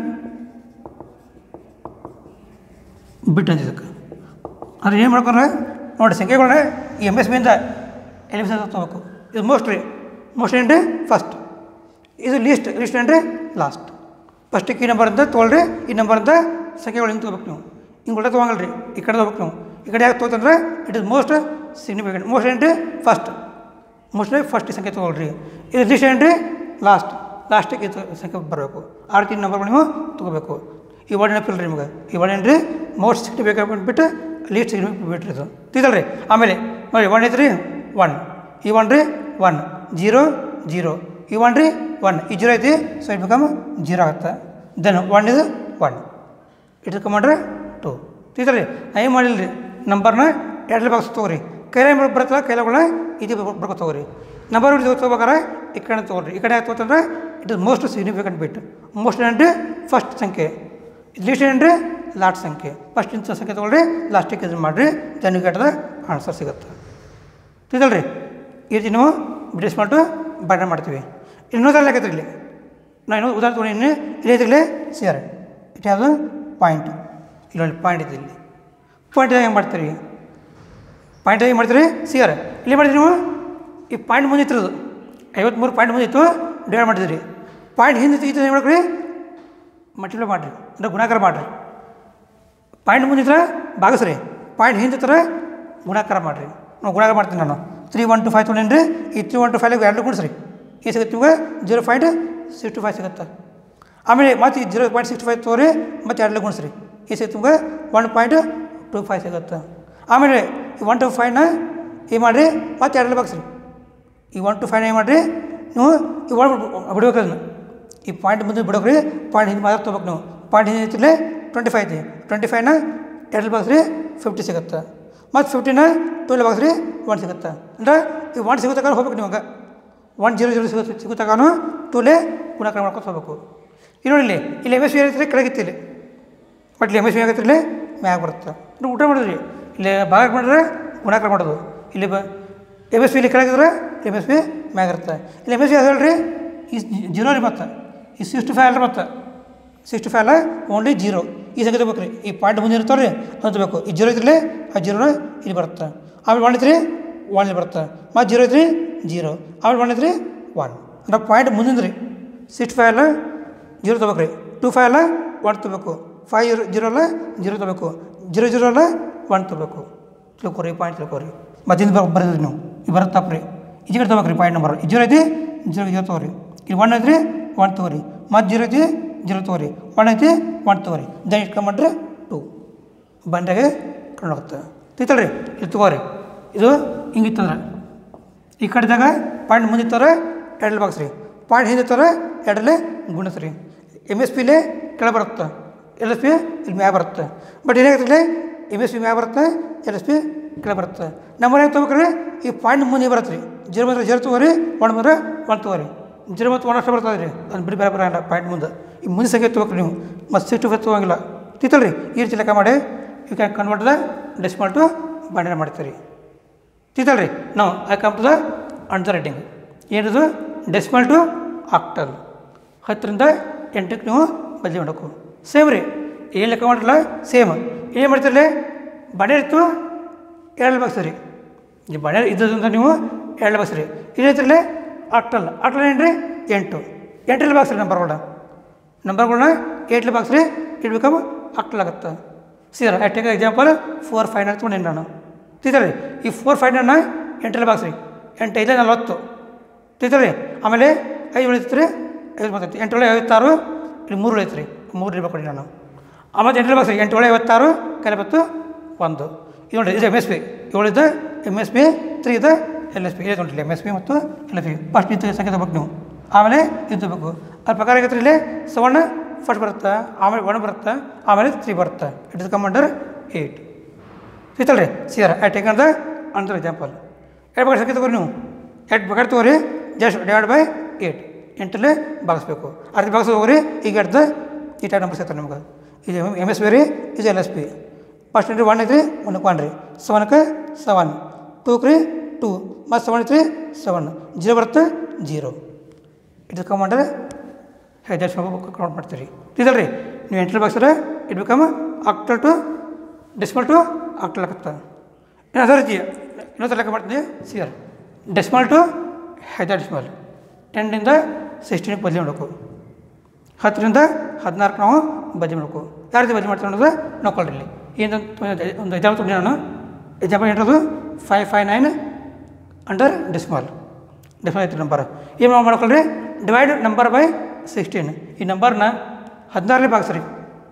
ಬಿಟ್ ಅಂತ ಇದಕ್ಕೆ ಅಂದ್ರೆ ಏನು ಮಾಡ್ಕೊಂಡ್ರೆ ನೋಡಿ ಸಂಖ್ಯೆಗಳನ್ನ ಈ ಎಮ್ ಎಸ್ ಬಿಯಿಂದ ಎಲ್ ಎಸ್ ತೊಗೋಬೇಕು ಇದು ಮೋಸ್ಟ್ ರೀ ಮೋಸ್ಟ್ ಏನ್ರಿ ಫಸ್ಟ್ ಇದು ಲೀಸ್ಟ್ ಲೀಸ್ಟ್ ಏನ್ರಿ ಲಾಸ್ಟ್ ಫಸ್ಟಿಗೆ ಈ ನಂಬರಿಂದ ತೊಗೊಳ್ರಿ ಈ ನಂಬರಿಂದ ಸಂಖ್ಯೆಗಳು ಹಿಂಗೆ ತೊಗೋಬೇಕು ನೀವು ಹಿಂಗೆ ಉಲ್ಟಾ ತೊಗೊಂಗಲ್ರಿ ಈ ಕಡೆ ತೊಗೋಬೇಕು ನೀವು ಈ ಕಡೆ ಯಾಕೆ ತೊಗೋತಂದ್ರೆ it is most significant most ಏನ್ರಿ ಫಸ್ಟ್ ಮೋಸ್ಟ್ಲಿ ಫಸ್ಟ್ ಸಂಖ್ಯೆ ತೊಗೊಳ್ರಿ ಇದು ಲೀಸ್ಟ್ ಏನ್ರಿ ಲಾಸ್ಟ್ ಲಾಸ್ಟಿಗೆ ಇದು ಸಂಖ್ಯೆ ಬರಬೇಕು ಆ ರೀತಿ ನಂಬರ್ಗಳು ನೀವು ತೊಗೋಬೇಕು ಈ ವರ್ಡ್ ನೆನಪಿಲ್ಲ ನಿಮಗೆ ಈ ವರ್ಡ್ ಏನ್ರಿ most significant bit least significant ಬಿಟ್ರಿ ಇದು ತಿಳ್ರಿ ಆಮೇಲೆ ನೋಡಿ ಒನ್ ಐತ್ರಿ ಒನ್ ಈ ಒನ್ ರೀ ಒನ್ ಜೀರೋ ಜೀರೋ ಈ ಒನ್ ರೀ ಒನ್ ಈ ಜೀರೋ ಐತಿ ಸೊ ಇಟ್ ಬಿಕಮ್ ಜೀರೋ ಆಗುತ್ತೆ ದೆನ್ ಒನ್ ಇದು ಒನ್ ಇಟ್ ಕಮಾಂಡ್ರೆ ಟು ತಿಳ್ರಿ ನಾ ಏನು ಮಾಡಿಲ್ಲ ರೀ ನಂಬರ್ನ ಎರಡು ಬಾಕ್ಸ್ ತೊಗೊರಿ ಕೈಲೇ ಬರ್ತಲ್ಲ ಕೈಲಗಳನ್ನ ಇದು ಬರ್ಕೊ ತೊಗೊರಿ ನಂಬರ್ ಇದು ತೊಗೋಬೇಕಾರೆ ಈ ಕಡೆ ತೊಗೊಳ್ರಿ ಈ ಕಡೆ ಯಾಕೆ ತೊಗೊತಂದ್ರೆ it is most significant bit most ಏನಂದ್ರೆ ಫಸ್ಟ್ ಸಂಖ್ಯೆ ಲೀಸ್ಟ್ ಏನಂದ್ರೆ ಲಾಸ್ಟ್ ಸಂಖ್ಯೆ ಫಸ್ಟ್ ಇಂಥ ಸಂಖ್ಯೆ ತೊಗೊಳ್ರಿ ಲಾಸ್ಟಿಗೆ ಇದನ್ನು ಮಾಡಿರಿ ದೆನ್ ಗೆಟದ ಆನ್ಸರ್ ಸಿಗುತ್ತೆ ತಿಳ್ರಿ ಈ ರೀತಿ ನಾವು ಬ್ರಿಟಿಷ್ ಮಾಡಿಟ್ಟು ಬಣ್ಣ ಮಾಡ್ತೀವಿ ಇನ್ನೊಂದರಲ್ಲಿ ಆಗತ್ತೆ ಇಲ್ಲಿ ನಾನು ಇನ್ನೊಂದು ಉದಾಹರಣೆ ತೊಗೊಂಡು ಇಲ್ಲಿ ಐತಿರ್ಲಿ ಸಿಯರ್ ಇಟ್ ಯಾವುದು ಪಾಯಿಂಟ್ ಇಲ್ಲೊಂದು ಪಾಯಿಂಟ್ ಇದೆ ಇಲ್ಲಿ ಪಾಯಿಂಟ್ ಹೆಂಗೆ ಮಾಡ್ತೀರಿ ಪಾಯಿಂಟ್ ಹೆಂಗೆ ಮಾಡ್ತೀರಿ ಸಿಯರ್ ಇಲ್ಲಿ ಮಾಡಿದ್ರಿ ನೀವು ಈ ಪಾಯಿಂಟ್ ಮುಂದೆ ಇತ್ತಿರೋದು ಐವತ್ತ್ಮೂರು ಪಾಯಿಂಟ್ ಮುಂದೆ ಇತ್ತು ಡಿವೈಡ್ ಮಾಡಿದ್ರಿ ಪಾಯಿಂಟ್ ಹಿಂದೆ ಇತ್ತು ಏನು ಮಾಡ್ರಿ ಮಲ್ಟಿಪ್ಲೈ ಮಾಡಿರಿ ಅಂದರೆ ಗುಣಾಕಾರ ಮಾಡಿರಿ ಪಾಯಿಂಟ್ ಮುಂದಿದ್ರೆ ಭಾಗಸ್ರಿ ಪಾಯಿಂಟ್ ಹಿಂದಿದ್ರೆ ಗುಣಾಕಾರ ಮಾಡಿರಿ ನಾವು ಗುಣಾಕಾರ ಮಾಡ್ತೀನಿ ನಾನು ತ್ರೀ ಒನ್ ಟು ಫೈವ್ ತೊಗೊಂಡೇನು ರೀ ಈ ತ್ರೀ ಒನ್ ಟು ಫೈವ್ ಎರಡು ಗುಣಿಸ್ರಿ ಏನು ಸಿಗುತ್ತೆ ನಿಮಗೆ zero point six two five ಸಿಗುತ್ತೆ ಆಮೇಲೆ ಮತ್ತೆ ಈ ಜೀರೋ ಪಾಯಿಂಟ್ ಸಿಕ್ಸ್ ಫೈವ್ ತೊಗೊರಿ ಮತ್ತು ಎರಡು ಗುಣಿಸ್ರಿ ಏನು ಸಿಗುತ್ತೆ ನಿಮಗೆ ಒನ್ ಪಾಯಿಂಟ್ ಟು ಫೈವ್ ಸಿಗುತ್ತೆ ಆಮೇಲೆ ಈ ಒನ್ ಟು ಫೈವ್ನ ಏನು ಮಾಡಿರಿ ಮತ್ತೆ ಎರಡು ಬಾಕ್ಸ್ರಿ ಈ ಒನ್ ಟು ಫೈವ್ ಏನು ಮಾಡಿರಿ ನೀವು ಈ ಒಳಗೆ ಬಿಡ್ಬೇಕು ಅದನ್ನು ಈ ಪಾಯಿಂಟ್ ಮುಂದೆ ಬಿಡೋಕ್ರಿ ಪಾಯಿಂಟ್ ಹಿಂದೆ ಮಾತ್ರ ತೊಗೋಬೇಕು ನೀವು ಪಾಯಿಂಟ್ ಹಿಂದೆ ಐತಿಲ್ಲೇ ಟ್ವೆಂಟಿ ಫೈವ್ ಐತಿ ಟ್ವೆಂಟಿ ಫೈವ್ನ ಎರಡು ಬಾಕ್ಸ್ ರೀ ಫಿಫ್ಟಿ ಸಿಗುತ್ತೆ ಮತ್ತು ಫಿಫ್ಟಿನ ಟ್ವೆಲ್ ಬಾಕ್ಸ್ ರೀ ಒನ್ ಸಿಗುತ್ತೆ ಅಂದ್ರೆ ಈ ಒನ್ ಸಿಗೋ ತಗೊಂಡು ಹೋಗ್ಬೇಕು ನಿಮಗೆ ಒನ್ ಜೀರೋ ಜೀರೋ ಸಿಗೋ ಸಿಗೋ ತಗೊಂಡು ಟೂಲೇ ಗುಣಾಕಾರ ಮಾಡ್ಕೊಂಡು ಹೋಗ್ಬೇಕು ಇಲ್ಲಿ ನೋಡಿ ಇಲ್ಲಿ ಇಲ್ಲಿ ಎಮ್ ಎಸ್ ವಿ ಏನೈತ್ರಿ ಕೆಳಗಿತ್ತು ಇಲ್ಲಿ ಬಟ್ ಇಲ್ಲಿ ಎಮ್ ಎಸ್ ವಿ ಆಗತ್ತೆ ಇಲ್ಲಿ ಮ್ಯಾಗ ಬರುತ್ತೆ ನೀವು ಊಟ ಮಾಡಿದ್ರಿ ಇಲ್ಲಿ ಭಾಗ ಮಾಡಿದ್ರೆ ಗುಣಾಕಾರ ಮಾಡೋದು ಇಲ್ಲಿ ಬ ಎಮ್ ಎಸ್ ವಿ ಇಲ್ಲಿ ಕೆಳಗಿದ್ರೆ ಎಮ್ ಎಸ್ ವಿ ಮ್ಯಾಗ ಇರುತ್ತೆ ಇಲ್ಲಿ ಎಮ್ ಎಸ್ ವಿ ಅದು ಹೇಳ್ರಿ ಈ ಜೀರೋ ರೀ ಮತ್ತೆ ಈ ಸಿಕ್ಸ್ಟಿ ಫೈವ್ ಅಲ್ರಿ ಮತ್ತೆ ಸಿಕ್ಸ್ಟಿ ಫೈವ್ ಅಲ್ಲ ಓನ್ಲಿ ಜೀರೋ ಈ ಸಂಖ್ಯೆ ತಗೋಬೇಕು ರೀ ಈ ಪಾಯಿಂಟ್ ಮುಂದೆ ಇರ್ತಾವೆ ರೀ ಅದು ತಗೋಬೇಕು ಈ ಜೀರೋ ಇದ್ರಲ್ಲಿ ಆ ಜೀರೋನ ಇಲ್ಲಿ ಬರುತ್ತೆ ಆಮೇಲೆ ಒನ್ ಐತ್ರಿ ಒನ್ ಇಲ್ಲಿ ಬರುತ್ತೆ ಮತ್ತು ಜೀರೋ ಐತ್ರಿ ಜೀರೋ ಆಮೇಲೆ ಒನ್ ಐತ್ರಿ ಒನ್ ಅಂದ್ರೆ ಪಾಯಿಂಟ್ ಮುಂದಿನ ರೀ ಸಿಕ್ಸ್ಟಿ ಫೈವ್ ಅಲ್ಲ ಜೀರೋ ತೊಗೋಬೇಕು ರೀ ಟು ಫೈವ್ ಅಲ್ಲ ಒನ್ ತೊಗೋಬೇಕು ಫೈವ್ ಜೀರೋ ಜೀರೋ ಅಲ್ಲ ಜೀರೋ ತೊಗೋಬೇಕು ಜೀರೋ ಜೀರೋ ಅಲ್ಲ ಒನ್ ತೊಗೋಬೇಕು ತಿಳ್ಕೊರಿ ಪಾಯಿಂಟ್ ತಿಳ್ಕೊರಿ ಮತ್ತಿಂದ ಬರ್ ಬರೋದ್ರಿ ನೀವು ಇದು ಬರುತ್ತೆ ತಪ್ಪು ರೀ ಈ ಕಡೆ ತೊಗೋಬೇಕು ರೀ ಪಾಯಿಂಟ್ ನಂಬರ್ ಈ ಜೀರೋ ಐತಿ ಜೀರೋ ಜೀರೋ ತೊಗೋರಿ ಇಲ್ಲಿ ಒನ್ ಐತ್ರಿ ಒನ್ ತೊಗೋರಿ ಮತ್ತು ಜೀರೋ ಐತಿ ಜೀರೋ ತೊಗೋರಿ ಒನ್ ಐತಿ ಒನ್ ತೊಗೋರಿ ದನ್ ಇಟ್ ಕಮ್ಬಿಟ್ರೆ ಟು ಬಂಡೆಗೆ ಕಣ್ಣು ಹೋಗುತ್ತೆ ತಿಳ್ತಲ್ರಿ ಇದು ತೊಗೋರಿ ಇದು ಹಿಂಗಿತ್ತಂದ್ರೆ ಈ ಕಡೆದಾಗ ಪಾಯಿಂಟ್ ಮುಂದಿತ್ತಂದ್ರೆ ಎರಡು ಬಾಕ್ಸ್ ರೀ ಪಾಯಿಂಟ್ ಹಿಂದಿರ್ತಾರೆ ಎರಡಲ್ಲೇ ಗುಣಿಸ್ರಿ ಎಮ್ ಎಸ್ ಪಿಲೇ ಕೆಳ ಬರುತ್ತೆ ಎಲ್ ಎಸ್ ಪಿ ಇಲ್ಲಿ ಮ್ಯಾ ಬರುತ್ತೆ ಬಟ್ ಏನಾಗುತ್ತೆ ಎಮ್ ಎಸ್ ಪಿ ಮ್ಯಾ ಬರುತ್ತೆ ಎಲ್ ಎಸ್ ಪಿ ಕೆಳ ಬರುತ್ತೆ ನಮ್ಮ ಮನೆಗೆ ತೊಗೋಬೇಕ್ರೆ ಈ ಪಾಯಿಂಟ್ ಮುಂದೆ ಬರುತ್ತೆ ರೀ ಜೀರೋ ಬಂದ್ರೆ ಜೀರೋ ತೊಗೋರಿ ಒನ್ ಬಂದ್ರೆ ಒನ್ ತೊಗೋರಿ ಜೀರೋ ಮತ್ತು ಒನ್ ಅಷ್ಟು ಬರ್ತದೆ ರೀ ಅದು ಬಿಡಿ ಬೇರೆ ಬರೋಲ್ಲ ಪಾಯಿಂಟ್ ಮುಂದೆ ಈ ಮುಂದೆ ಸಂಖ್ಯೆ ತೊಗೋಕ್ರಿ ನೀವು ಮತ್ತು ಸಿಕ್ಸ್ ಟು ಫೈವ್ ತೊಗೋಂಗಿಲ್ಲ ತಿತ್ತಲ್ಲ ರೀ ಈ ರೀತಿ ಲೆಕ್ಕ ಮಾಡಿ you can convert the decimal to ಬಾಂಡನೆ ಮಾಡ್ತೀರಿ ತಿತ್ತಲ್ಲ ರೀ ನಾವು I come to the answer writing ಏನದು ಡೆಸಿಮಲ್ ಟು ಆಕ್ಟಲ್ ಹತ್ತರಿಂದ ಎಂಟಕ್ಕೆ ನೀವು ಬದಲಿ ಮಾಡಬೇಕು ಸೇಮ್ ರೀ ಏನು ಲೆಕ್ಕ ಮಾಡಿರಲ್ಲ ಸೇಮ್ ಏನು ಮಾಡ್ತಿರಲಿ ಬಣೆ ಇತ್ತು ಎರಡು ಬಾಕ್ಸ್ ರೀ ಈ ಬಣೆ ಇದ್ದದಂತ ನೀವು ಎರಡು ಬಾಕ್ಸ್ ರೀ ಏನೈತಿರಲಿ ಆಕ್ಟಲ್ ಆಕ್ಟಲ್ ಏನು ರೀ ಎಂಟು ಎಂಟರಲ್ಲಿ ಬಾಕ್ಸ್ ರೀ ನಂಬರ್ಗಳನ್ನ ನಂಬರ್ಗಳನ್ನ ಏಟ್ಲಿ ಬಾಕ್ಸ್ ರೀ ಇಡ್ಬೇಕಮ್ಮ ಆಕ್ಟಲ್ ಆಗುತ್ತೆ see here I take example four five hundred ತೊಗೊಂಡಿನಿ ನಾನು ತಿಳ್ತಾರೆ ಈ ಫೋರ್ ಫೈವ್ ಹಂಡ್ರೆಡ್ನ ಎಂಟರಲ್ಲಿ ಬಾಕ್ಸ್ ರೀ ಎಂಟು ಐದೇ ನಲ್ವತ್ತು ತಿಳ್ತಾರೆ ಆಮೇಲೆ ಐದು ಉಳಿತು ರೀ ಐದು ಬರ್ತೈತಿ ಎಂಟೊಳೆ ಐವತ್ತಾರು ಇಲ್ಲಿ ಮೂರು ಉಳಿತು ರೀ ಮೂರು ಇರ್ಬೇಕು ಕೊಡಿ ನಾನು ಆಮೇಲೆ ಎಂಟರಲ್ಲಿ ಬಾಕ್ಸ್ ರೀ ಎಂಟೊಳೆ ಐವತ್ತಾರು ಕೆಲ ಒಂದು ಇದು ನೋಡಿ ಇದು ಎಮ್ ಎಸ್ ಪಿ ಏಳಿದ ಎಮ್ ಎಸ್ ಪಿ ತ್ರೀ ಇದೆ ಎಲ್ ಎಸ್ ಪಿ ಇದೆ ನೋಡಿರಿ ಎಮ್ ಎಸ್ ಪಿ ಮತ್ತು ಎಲ್ ಎಸ್ ಪಿ ಫಸ್ಟ್ ಇದು ಸಂಖ್ಯೆ ತಗೋಬೇಕು ನೀವು ಆಮೇಲೆ ಇದು ತಗೋಬೇಕು ಅದ್ರ ಪ್ರಕಾರ ಆಗತ್ತೆ ಇಲ್ಲಿ ಸವಣ್ಣ ಫಸ್ಟ್ ಬರುತ್ತೆ ಆಮೇಲೆ ಒನ್ ಬರುತ್ತೆ ಆಮೇಲೆ ತ್ರೀ ಬರುತ್ತೆ it is come under eight ಸಿಗ್ತಲ್ಲ ರೀ see here I take the under example ಎರಡು ಬೇಕಾದ್ರೆ ಸಂಖ್ಯೆ ತಗೋರಿ ನೀವು ಎರಡು ಬೇಕಾದ್ರೆ ತಗೋರಿ ಜಸ್ಟ್ ಡಿವೈಡ್ ಬೈ ಏಯ್ಟ್ ಎಂಟಲ್ಲೇ ಭಾಗಿಸ್ಬೇಕು ಅರ್ಧ ಭಾಗಿಸ್ ಹೋಗ್ರಿ ಈಗ ಎಡ್ದು ಈ ಟೈಪ್ ನಂಬರ್ ಸಿಗ್ತಾರೆ ನಿಮ್ಗೆ ಇದು ಎಮ್ ಎಸ್ ಪಿ ರೀ ಇದು L S P first entry one ಐತ್ರಿ ಒನ್ಕ್ಕೆ ಒನ್ ರೀ ಸೆವೆನ್ಕ್ಕೆ ಸೆವೆನ್ ಟೂಕ್ಕೆ ರೀ ಟೂ ಮತ್ತು ಸೆವೆನ್ ಐತ್ರಿ ಸೆವೆನ್ ಜೀರೋ ಬರುತ್ತೆ ಜೀರೋ ಇದು ಕಮಾಂಡರ್ ಹೆದರ್ಸ್ ಕೌಂಟ್ ಮಾಡ್ತೀರಿ ಇದಲ್ಲ ರೀ ನೀವು ಎಂಟ್ರಿ ಬಾಕ್ಸರ it become octal to decimal to octal ಆಗುತ್ತೆ ಇನ್ನು ಅದೇ ರೀತಿ ಇನ್ನೊಂದು ಲೆಕ್ಕ ಮಾಡ್ತೀನಿ ಸಿಯರ್ ಡೆಸ್ಮಲ್ ಟು ಹೆದರ್ಸ್ಮಲ್ ಟೆನ್ನಿಂದ ಸಿಕ್ಸ್ಟೀನಿಗೆ ಬದಲಿ ಮಾಡಬೇಕು ಹತ್ತರಿಂದ ಹದಿನಾಲ್ಕು ನಾವು ಬದಲಿ ಮಾಡಬೇಕು ಯಾವ ರೀತಿ ಬದಲಿ ಮಾಡ್ತೀವಿ ಅನ್ನೋದು ನೋಡ್ಕೊಳ್ರಿ ಇಲ್ಲಿ ಏನಂತ ಒಂದು ಎಕ್ಸಾಂಪಲ್ ತೊಗೊಂಡು ನಾನು ಎಕ್ಸಾಂಪಲ್ ಏನದು five five nine under decimal decimal ಐತಿ ನಂಬರ್ ಏನು ನಾವು ಮಾಡ್ಕೊಳ್ರಿ ಡಿವೈಡ್ ನಂಬರ್ ಬೈ ಸಿಕ್ಸ್ಟೀನ್ ಈ ನಂಬರ್ನ ಹದಿನಾರನೇ ಭಾಗಿಸ್ರಿ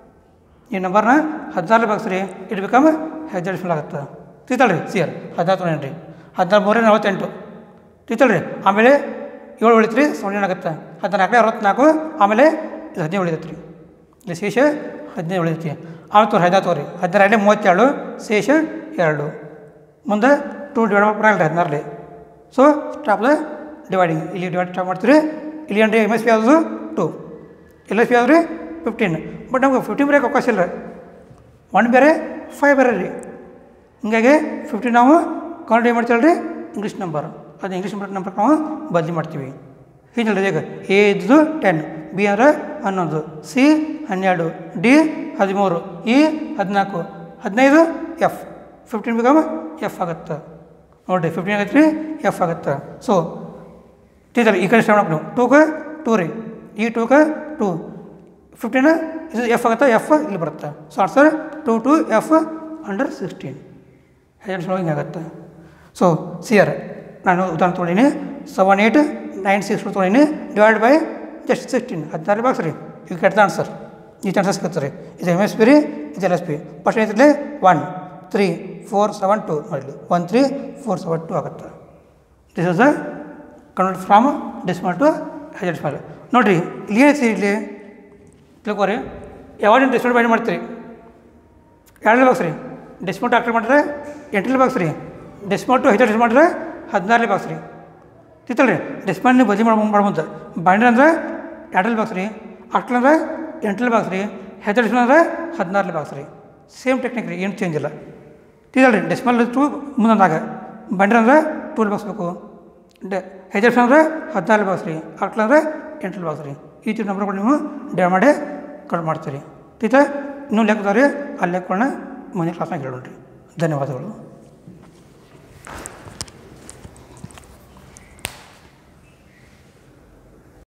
ಈ ನಂಬರ್ನ ಹದಿನಾರನೇ ಭಾಗಿಸ್ರಿ ಇಟ್ ಬಿಕಮ್ ಹೆಜ್ಜೆ ಡಿಸ್ಮಾಲ್ ಆಗುತ್ತೆ ತಿಳ್ತಾಳ್ರಿ ಸಿಯರ್ ಹದಿನಾರು ತೊಗೊಂಡು ರೀ ಹದಿನಾರು ಮೂರೇ ನಲವತ್ತೆಂಟು ತಿಳ್ತಾಳ್ರಿ ಆಮೇಲೆ ಏಳು ಉಳಿತ್ರಿ ಸೊನ್ನೆ ಆಗುತ್ತೆ ಹದಿನಾಲ್ಕನೇ ಅರವತ್ತ್ನಾಲ್ಕು ಆಮೇಲೆ ಇದು ಹದಿನೈದು ಉಳಿದೈತೆ ರೀ ಇಲ್ಲಿ ಶೇಷ ಹದಿನೈದು ಉಳಿದೈತಿ ಆಮೇಲೆ ತೋರಿ ಹದಿನಾರು ತೋರಿ ಹದಿನಾರು ಎರಡೇ ಮೂವತ್ತೆರಡು ಶೇಷ ಎರಡು ಮುಂದೆ ಟು ಡಿವೈಡ್ ಮಾಡಲ್ಲ ಹದಿನಾರಲ್ಲಿ ಸೊ ಸ್ಟಾಪ್ ದ ಡಿವೈಡಿಂಗ್ ಇಲ್ಲಿ ಡಿವೈಡ್ ಸ್ಟಾಪ್ ಮಾಡ್ತೀರಿ ಇಲ್ಲಿ ಏನು ರೀ ಎಮ್ ಎಸ್ ಪಿ ಯಾವುದು ಟು ಎಲ್ ಎಸ್ ಪಿ ಯಾವ್ದು ರೀ ಫಿಫ್ಟೀನ್ ಬಟ್ ನಮ್ಗೆ ಫಿಫ್ಟೀನ್ ಬರೋಕೆ ಅವಕಾಶ ಇಲ್ಲ ಒನ್ ಬೇರೆ ಫೈವ್ ಬೇರೆ ರೀ ಹಿಂಗಾಗಿ ಫಿಫ್ಟೀನ್ ನಾವು ಕನ್ನಡ ಏನು ಮಾಡ್ತೀವಲ್ಲ ರೀ ಇಂಗ್ಲೀಷ್ ನಂಬರ್ ಅದು ಇಂಗ್ಲೀಷ್ ನಂಬರ್ ನಂಬರ್ ನಾವು ಬದಲಿ ಮಾಡ್ತೀವಿ ಹೀಗಲ್ಲ ಈಗ ಎ ಇದ್ದು ಟೆನ್ ಬಿ ಅಂದ್ರೆ ಹನ್ನೊಂದು ಸಿ ಹನ್ನೆರಡು ಡಿ ಹದಿಮೂರು ಇ ಹದಿನಾಲ್ಕು ಹದಿನೈದು ಎಫ್ ಫಿಫ್ಟೀನ್ ಬಿಕಮ್ ಎಫ್ ಆಗುತ್ತೆ ನೋಡಿರಿ ಫಿಫ್ಟೀನ್ ಆಗತ್ತೆ ರೀ ಎಫ್ ಆಗುತ್ತೆ ಸೊ ಟೀಚರ್ ಈ ಕಡೆ ಸ್ಟಾರ್ಟ್ ನೀವು ಟೂಗೆ ಟೂ ರೀ ಈ ಟೂಗೆ ಟೂ ಫಿಫ್ಟೀನ್ ಇದು ಎಫ್ ಆಗುತ್ತೆ ಎಫ್ ಇಲ್ಲಿ ಬರುತ್ತೆ so answer two two F under sixteen ಹೆಡ್ ಹಿಂಗೆ ಆಗುತ್ತೆ ಸೊ ಸಿಯರ್ ನಾನು ಉದಾಹರಣೆ ತೊಗೊಂಡಿನಿ ಸೆವೆನ್ ಏಯ್ಟ್ ನೈನ್ ಸಿಕ್ಸ್ ತೊಗೊಂಡಿನಿ ಡಿವೈಡ್ ಬೈ ಜಸ್ಟ್ ಸಿಕ್ಸ್ಟೀನ್ ಹದಿನಾರು ಬಾಕ್ಸ್ ರೀ ಇದು ಕೆಟ್ಟ ಆನ್ಸರ್ ಈ ಚಾನ್ಸಸ್ ಸಿಗುತ್ತೆ ರೀ ಇದು ಎಮ್ ಎಸ್ ಪಿ ರೀ ಇದು ಎಲ್ ಎಸ್ ಪಿ ಫಸ್ಟ್ ಏನಿದ್ರೆ one three four seven two ಮಾಡಲಿ one three four seven two ಆಗುತ್ತೆ this is the convert from decimal to hexadecimal ನೋಡಿರಿ ಇಲ್ಲಿ ಏನೈತಿ ಇಲ್ಲಿ ತಿಳ್ಕೊರಿ ಯಾವಾಗ ನೀವು ಡೆಸಿಮಲ್ ಬೈಂಡ್ ಮಾಡ್ತೀರಿ ಎರಡನೇ ಬಾಕ್ಸ್ ರೀ ಡೆಸಿಮಲ್ ಟು ಆಕ್ಟರ್ ಮಾಡಿದ್ರೆ ಎಂಟನೇ ಬಾಕ್ಸ್ ರೀ ಡೆಸಿಮಲ್ ಟು ಹೈದರ್ ಮಾಡಿದ್ರೆ ಹದಿನಾರನೇ ಬಾಕ್ಸ್ ರೀ ತಿತ್ತಲ್ರಿ ಡೆಸಿಮಲ್ ನೀವು ಬದಲಿ ಮಾಡಿ ಮಾಡ್ಬೋದು ಬೈಂಡರ್ ಅಂದ್ರೆ ಎರಡನೇ ಬಾಕ್ಸ್ ರೀ ಆಕ್ಟರ್ ಅಂದ್ರೆ ಎಂಟನೇ ಬಾಕ್ಸ್ ರೀ ಹೈದರ್ ಡೆಸಿಮಲ್ ಅಂದ್ರೆ ಹದಿನಾರನೇ ಬಾಕ್ಸ್ ರೀ ಸೇಮ್ ಟೆಕ್ನಿಕ್ ರೀ ಏನು ಚೇಂಜ್ ಇಲ್ಲ ತಿಳ್ರಿ ಡೆಸಿಮಲ್ ಟು ಮುಂದೊಂದಾಗ ಬೈಂಡರ್ ಅಂದ್ರೆ ಟೂಲ್ ಬಾಕ್ಸ್ ಬೇಕು ಡೆ ಹೆಜರ್ಸ್ ಅಂದರೆ ಹದಿನಾರು ಬಾಕ್ಸ್ ರೀ ಆಕ್ಟಲ್ ಅಂದರೆ ಎಂಟು ಬಾಕ್ಸ್ ರೀ ಈ ತೀರ್ ನಂಬರ್ಗಳು ನೀವು ಡೇ ಮಾಡಿ ಕಟ್ ಮಾಡ್ತೀರಿ ತೀತ ಇನ್ನೂ ಲೆಕ್ಕದವ್ರಿ ಆ ಲೆಕ್ಕಗಳನ್ನ ಮುಂದಿನ ಕ್ಲಾಸ್ನಾಗ ಹೇಳೋಣ ರೀ ಧನ್ಯವಾದಗಳು